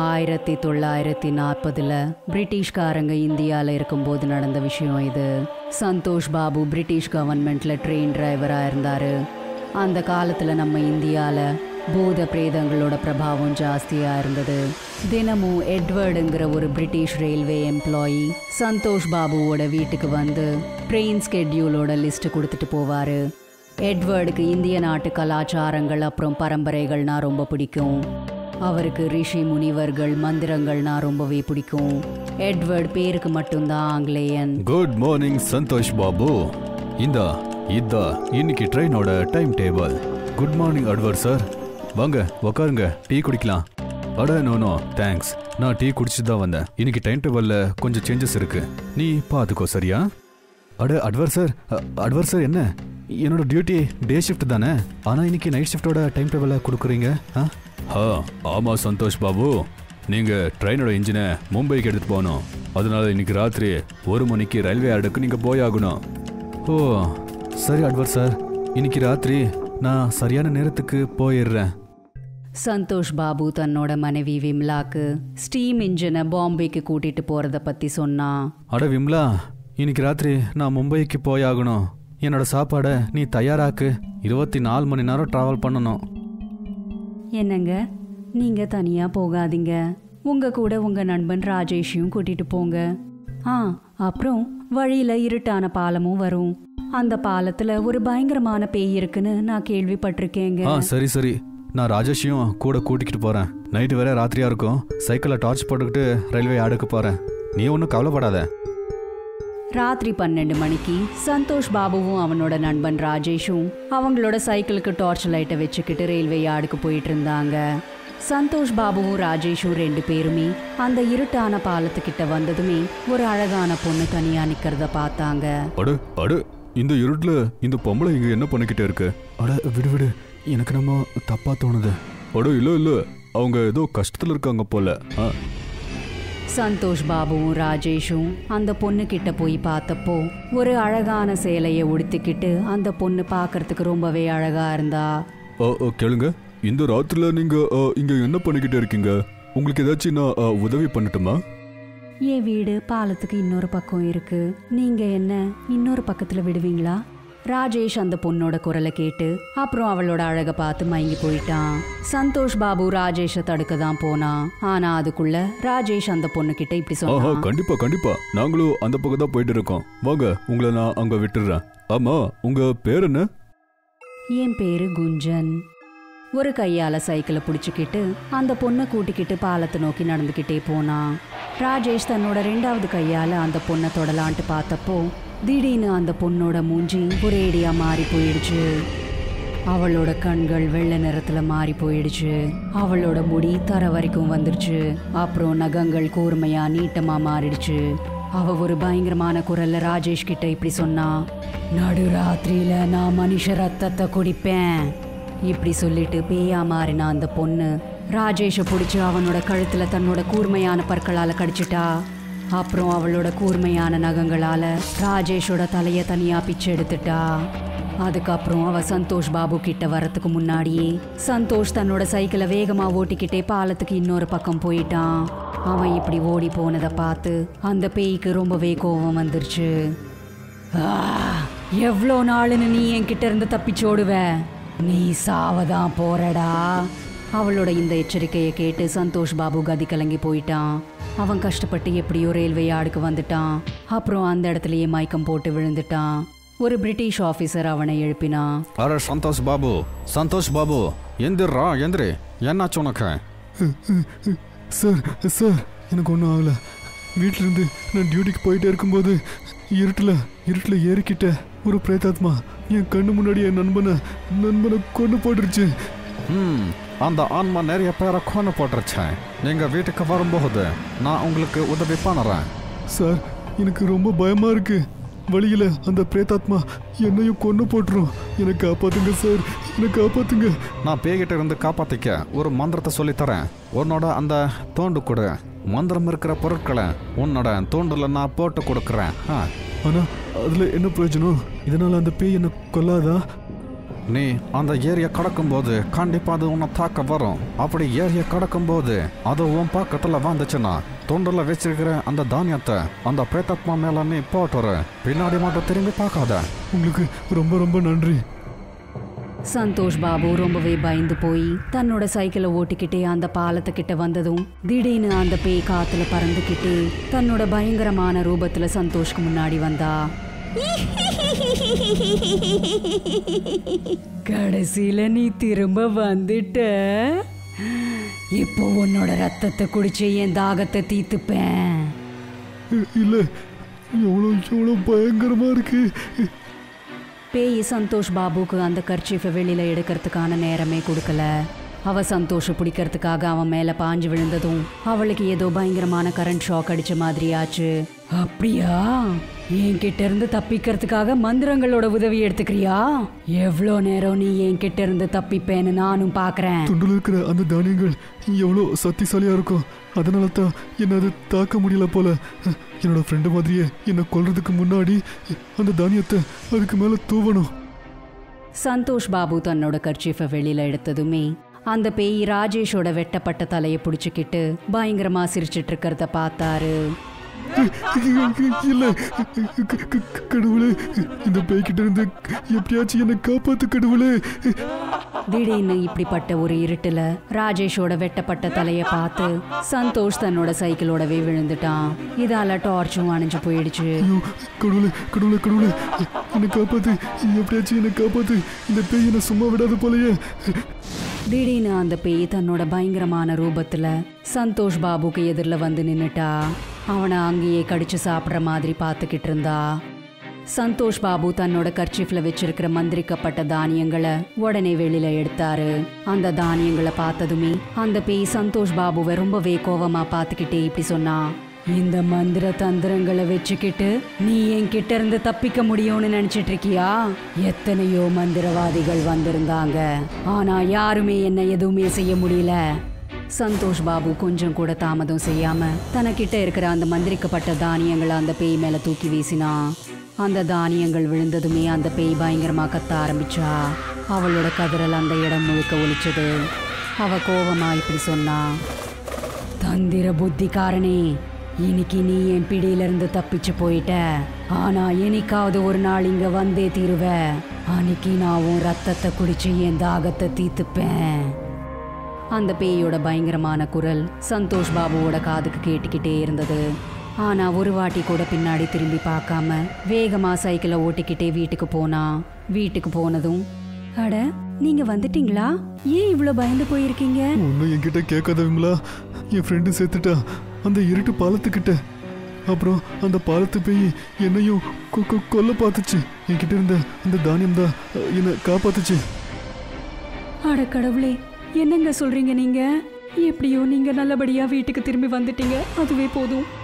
ஆயிரத்தி தொள்ளாயிரத்தி நாற்பதுல பிரிட்டிஷ்காரங்க இந்தியாவில் இருக்கும்போது நடந்த விஷயம் இது சந்தோஷ் பாபு பிரிட்டிஷ் கவர்மெண்ட்ல ட்ரெயின் டிரைவராக இருந்தாரு அந்த காலத்துல நம்ம இந்தியாவில் பூத பிரேதங்களோட பிரபாவம் ஜாஸ்தியா இருந்தது தினமும் எட்வர்டுங்கிற ஒரு பிரிட்டிஷ் ரயில்வே எம்ப்ளாயி சந்தோஷ் பாபுவோட வீட்டுக்கு வந்து ட்ரெயின் ஸ்கெட்யூலோட லிஸ்ட் கொடுத்துட்டு போவாரு எட்வர்டுக்கு இந்திய நாட்டு கலாச்சாரங்கள் அப்புறம் பரம்பரைகள்னா ரொம்ப பிடிக்கும் அவருக்கு ரிஷி முனிவர்கள் மந்திரங்கள்னா ரொம்பவே பிடிக்கும் எட்வர்ட் பேருக்கு மட்டும்தான் ஆங்கிலேயன் குட் மார்னிங் சந்தோஷ் பாபு இந்த இதா இன்னைக்கு ட்ரெயினோட time table good morning Edward sir வாங்க உக்காருங்க டீ குடிக்கலாம் அட நோ நோ தேங்க்ஸ் நான் டீ குடிச்சு தான் வந்தேன் இன்னைக்கு டைம் டேபிள்ல கொஞ்சம் சேஞ்சஸ் இருக்கு நீ பாத்துக்கோ சரியா அட அட்வர் சார் அ- அட்வர் சார் என்ன என்னோட டியூட்டி டே ஷிஃப்ட் தானே ஆனா இன்னைக்கு நைட் ஷிஃப்டோட டைம் டேபிள கொடுக்குறீங்க ஆ ஆ ஆமா சந்தோஷ் பாபு நீங்க ட்ரெயினோட இன்ஜினை மும்பைக்கு எடுத்துட்டு போகணும் அதனால இன்னைக்கு ராத்திரி ஒரு மணிக்கு ரயில்வே யார்டுக்கு நீங்க போயாகணும் ஓ சரி அட்வர் சார் இன்னைக்கு ராத்திரி நான் சரியான நேரத்துக்கு போயிடுறேன் சந்தோஷ் பாபு தன்னோட மனைவி விம்லாக்கு ஸ்டீம் இன்ஜினை பாம்பேக்கு கூட்டிட்டு போறத பத்தி சொன்னான் அட விம்லா இன்னைக்கு ராத்திரி நான் மும்பைக்கு போயாகணும் என்னோட சாப்பாடை நீ தயாராக்கு இருபத்தி நாலு மணி நேரம் டிராவல் பண்ணணும் என்னங்க நீங்க தனியா போகாதீங்க உங்க கூட உங்க நண்பன் ராஜேஷையும் கூட்டிட்டு போங்க ஆ அப்புறம் வழியில இருட்டான பாலமும் வரும் அந்த பாலத்துல ஒரு பயங்கரமான பேய் இருக்குன்னு நான் கேள்விப்பட்டிருக்கேங்க ஆ சரி சரி நான் ராஜேஷையும் கூட கூட்டிக்கிட்டு போறேன் நைட்டு வேற ராத்திரியா இருக்கும் சைக்கிளில் டார்ச் போட்டுக்கிட்டு ரயில்வே யார்டுக்கு போறேன் நீ ஒன்றும் கவலைப்படாத ராத்திரி பன்னெண்டு மணிக்கு சந்தோஷ் பாபுவும் அவனோட நண்பன் ராஜேஷும் அவங்களோட சைக்கிளுக்கு டார்ச் லைட்டை வச்சுக்கிட்டு ரயில்வே யார்டுக்கு போயிட்டு இருந்தாங்க சந்தோஷ் பாபுவும் ராஜேஷும் ரெண்டு பேருமே அந்த இருட்டான பாலத்துக்கிட்ட வந்ததுமே ஒரு அழகான பொண்ணு தனியா நிக்கிறத பார்த்தாங்க அடு அடு இந்த இருட்டில் இந்த பொம்பளை இங்க என்ன பண்ணிக்கிட்டே இருக்கு அட விடு விடு எனக்கு நம்ம தப்பா தோணுது அட இல்ல இல்ல அவங்க ஏதோ கஷ்டத்துல இருக்காங்க போல ஆ சந்தோஷ் பாபுவும் ராஜேஷும் அந்த பொண்ணு கிட்ட போய் பார்த்தப்போ ஒரு அழகான சேலையை உடுத்திக்கிட்டு அந்த பொண்ணு பார்க்கறதுக்கு ரொம்பவே அழகா இருந்தா ஆ, ஆ, கேளுங்க இந்த ராத்திரில நீங்க ஆ, இங்க என்ன பண்ணிக்கிட்டே இருக்கீங்க உங்களுக்கு ஏதாச்சும் நான் ஆ, உதவி பண்ணட்டுமா என் வீடு பாலத்துக்கு இன்னொரு பக்கம் இருக்கு நீங்க என்ன இன்னொரு பக்கத்துல விடுவீங்களா ராஜேஷ் அந்த பொண்ணோட குரலை கேட்டு அப்புறம் அவளோட அழக பார்த்து மயங்கி போயிட்டான் சந்தோஷ் பாபு ராஜேஷை தடுக்க தான் போனான் ஆனா அதுக்குள்ள ராஜேஷ் அந்த பொண்ணு கிட்ட இப்படி ஆஹா சொன்னான் கண்டிப்பா கண்டிப்பா நாங்களும் அந்த பக்கம் தான் போயிட்டு இருக்கோம் வாங்க உங்களை நான் அங்க விட்டுடுறேன் ஆமா உங்க பேர் என்ன என் பேரு குஞ்சன் ஒரு கையால சைக்கிளை பிடிச்சிக்கிட்டு அந்த பொண்ணை கூட்டிக்கிட்டு பாலத்தை நோக்கி நடந்துக்கிட்டே போனான் ராஜேஷ் தன்னோட ரெண்டாவது கையால அந்த பொண்ணை தொடலான்ட்டு பார்த்தப்போ திடீர்னு அந்த பொண்ணோட மூஞ்சி ஒரேடியா மாறி போயிடுச்சு அவளோட கண்கள் வெள்ளை நிறத்துல மாறி போயிடுச்சு அவளோட முடி தர வரைக்கும் வந்துருச்சு அப்புறம் நகங்கள் கூர்மையா நீட்டமா மாறிடுச்சு அவ ஒரு பயங்கரமான குரல்ல ராஜேஷ் கிட்ட இப்படி சொன்னா நடு ராத்திரியில நான் மனுஷ ரத்தத்தை குடிப்பேன் இப்படி சொல்லிட்டு பேயா மாறின அந்த பொண்ணு ராஜேஷை பிடிச்சி அவனோட கழுத்துல தன்னோட கூர்மையான பற்களால கடிச்சிட்டா அப்புறம் அவளோட கூர்மையான நகங்களால ராஜேஷோட தலைய தனியா பிச்சு எடுத்துட்டா அதுக்கப்புறம் அவ சந்தோஷ் பாபு கிட்ட வரத்துக்கு முன்னாடியே சந்தோஷ் தன்னோட சைக்கிளை வேகமா ஓட்டிக்கிட்டே பாலத்துக்கு இன்னொரு பக்கம் போயிட்டான் அவன் இப்படி ஓடி போனதை பார்த்து அந்த பேய்க்கு ரொம்பவே கோபம் வந்துருச்சு ஆ, எவ்வளோ நாளுன்னு நீ என்கிட்ட இருந்து தப்பிச்சோடுவ நீ சாவதான் போறடா அவளோட இந்த எச்சரிக்கையை கேட்டு சந்தோஷ் பாபு கதி கலங்கி போயிட்டான் அவன் கஷ்டப்பட்டு எப்படியோ ரயில்வே யார்டுக்கு வந்துட்டான் அப்புறம் அந்த இடத்துலயே மயக்கம் போட்டு விழுந்துட்டான் ஒரு பிரிட்டிஷ் ஆபீசர் அவனை எழுப்பினான் அረ சந்தோஷ் பாபு சந்தோஷ் பாபு எந்திரா எந்திரி என்னாச்சு உனக்கு சார் சார் எனக்கு ஒன்றும் ஆகல வீட்டிலேருந்து நான் டியூட்டிக்கு போயிட்டே இருக்கும்போது இருட்டில் இருட்டில் ஏறிக்கிட்ட ஒரு பிரேதாத்மா என் கண்ணு முன்னாடி என் நண்பனை நண்பனை கொண்டு போட்டுருச்சு ம் அந்த ஆன்மா நிறைய பேரை கொண்டு போட்டுருச்சேன் நீங்க வீட்டுக்கு வரும்போது நான் உங்களுக்கு உதவி பண்ணுறேன் சார் எனக்கு ரொம்ப பயமாக இருக்கு வழியில் அந்த பிரேதாத்மா என்னையும் கொண்டு போட்டுரும் என்னை காப்பாத்துங்க சார் என்னை காப்பாத்துங்க நான் பேய்கிட்ட இருந்து காப்பாத்திக்க ஒரு மந்திரத்தை சொல்லித்தரேன் உன்னோட அந்த தோண்டு கொடு மந்திரம் இருக்கிற பொருட்களை உன்னோட தோண்டுல நான் போட்டு கொடுக்குறேன் ஆ ஆனால் அதில் என்ன பிரயோஜனம் இதனால் அந்த பேய் என்னை கொல்லாதா நீ அந்த ஏரியை கடக்கும்போது கண்டிப்பா அது உன்னை தாக்க வரும் அப்படி ஏரியை கடக்கும்போது அது உன் பக்கத்துல வந்துச்சுன்னா தொண்டில் வச்சிருக்கிற அந்த தானியத்தை அந்த பிரேதாத்மா மேல நீ போட்டுரு பின்னாடி மட்டும் திரும்பி பார்க்காத உங்களுக்கு ரொம்ப ரொம்ப நன்றி சந்தோஷ் பாபு ரொம்பவே பயந்து போய் தன்னோட சைக்கிளை ஓட்டிக்கிட்டே அந்த பாலத்துக்கிட்ட வந்ததும் திடீர்னு அந்த பேய் காத்துல பறந்துக்கிட்டு தன்னோட பயங்கரமான ரூபத்துல சந்தோஷ்க்கு முன்னாடி வந்தா கடைசியில நீ திரும்ப வந்துட்ட இப்போ உன்னோட ரத்தத்தை குடிச்சு என் தாகத்தை தீத்துப்பேன் இ- இல்ல எவ்வளோ எவ்வளோ பயங்கரமா இருக்கு பேய் சந்தோஷ் பாபுக்கு அந்த கர்ச்சீஃபை வெளியில எடுக்கிறதுக்கான நேரமே கொடுக்கல அவ சந்தோஷ பிடிக்கிறதுக்காக அவன் மேல பாஞ்சு விழுந்ததும் அவளுக்கு ஏதோ பயங்கரமான கரண்ட் ஷாக் அடிச்ச மாதிரி ஆச்சு அப்படியா என்கிட்ட இருந்து தப்பிக்கிறதுக்காக மந்திரங்களோட உதவி எடுத்துக்கிறியா எவ்வளோ நேரம் நீ என்கிட்ட இருந்து தப்பிப்பேன்னு நானும் பாக்குறேன் துண்டில் இருக்கிற அந்த தானியங்கள் எவ்வளோ சக்திசாலியா இருக்கும் அதனால தான் என்னை அது தாக்க முடியல போல என்னோட ஃப்ரெண்டு மாதிரியே என்னை கொல்றதுக்கு முன்னாடி அந்த தானியத்தை அதுக்கு மேலே தூவணும் சந்தோஷ் பாபு தன்னோட கர்ச்சீஃபை வெளியில எடுத்ததுமே அந்த பேய் ராஜேஷோட வெட்டப்பட்ட தலையை பிடிச்சிக்கிட்டு பயங்கரமா சிரிச்சிட்டு இருக்கிறத பார்த்தாரு இல்ல க- க- கடவுளே இந்த பேய்கிட்ட இருந்து எப்படியாச்சும் என்னை காப்பாத்து கடவுளே திடீர்னு இப்படிப்பட்ட ஒரு இருட்டுல ராஜேஷோட வெட்டப்பட்ட தலைய பார்த்து சந்தோஷ் தன்னோட சைக்கிளோடவே விழுந்துட்டான் இதால டார்ச்சும் அணைஞ்சு போயிடுச்சு ஐயோ கடவுளே கடவுளே கடவுளே என்னை காப்பாத்து எப்படியாச்சும் என்னை காப்பாத்து இந்த பேய் என்னை சும்மா விடாத போலயே திடீர்னு அந்த பேய் தன்னோட பயங்கரமான ரூபத்துல சந்தோஷ் பாபுக்கு எதிரில் வந்து நின்னுட்டா அவனை அங்கேயே கடிச்சு சாப்பிட்ற மாதிரி பார்த்துக்கிட்டு இருந்தா சந்தோஷ் பாபு தன்னோட கர்ச்சிஃப்ல வச்சிருக்கிற மந்திரிக்கப்பட்ட தானியங்களை உடனே வெளியில எடுத்தாரு அந்த தானியங்களை பார்த்ததுமே அந்த பேய் சந்தோஷ் பாபுவை ரொம்பவே கோவமா பார்த்துக்கிட்டே இப்படி சொன்னா இந்த மந்திர தந்திரங்களை வச்சுக்கிட்டு நீ என்கிட்ட இருந்து தப்பிக்க முடியும்னு நினைச்சிட்டு இருக்கியா எத்தனையோ மந்திரவாதிகள் வந்திருந்தாங்க ஆனா யாருமே என்ன எதுவுமே செய்ய முடியல சந்தோஷ் பாபு கொஞ்சம் கூட தாமதம் செய்யாம தனக்கிட்ட இருக்கிற அந்த மந்திரிக்கப்பட்ட தானியங்களை அந்த பேய் மேல தூக்கி வீசினான் அந்த தானியங்கள் விழுந்ததுமே அந்த பேய் பயங்கரமா கத்த ஆரம்பிச்சா அவளோட கதறல் அந்த இடம் முழுக்க ஒலிச்சது அவ கோவமா இப்படி சொன்னா தந்திர புத்திக்காரனே இன்னைக்கு நீ என் பிடியில இருந்து தப்பிச்சு போயிட்ட ஆனா என்னைக்காவது ஒரு நாள் இங்க வந்தே தீருவ அன்னைக்கு நான் உன் ரத்தத்தை குடிச்சு என் தாகத்தை தீத்துப்பேன் அந்த பேயோட பயங்கரமான குரல் சந்தோஷ் பாபுவோட காதுக்கு கேட்டுக்கிட்டே இருந்தது ஆனா ஒரு வாட்டி கூட பின்னாடி திரும்பி பார்க்காம வேகமா சைக்கிளை ஓட்டிக்கிட்டே வீட்டுக்கு போனா வீட்டுக்கு போனதும் அட நீங்க வந்துட்டீங்களா ஏன் இவ்வளவு பயந்து போயிருக்கீங்க ஒன்றும் என்கிட்ட கேட்காத விமலா என் ஃப்ரெண்டு சேர்த்துட்டா அந்த இருட்டு பாலத்துக்கிட்ட அப்புறம் அந்த பாலத்து போய் என்னையும் கொ- கொ- கொல்ல பார்த்துச்சு என்கிட்ட இருந்த அந்த தானியம் தான் என்னை காப்பாத்துச்சு அட கடவுளே என்னங்க சொல்றீங்க நீங்க எப்படியோ நீங்க நல்லபடியா வீட்டுக்கு திரும்பி வந்துட்டீங்க அதுவே போதும்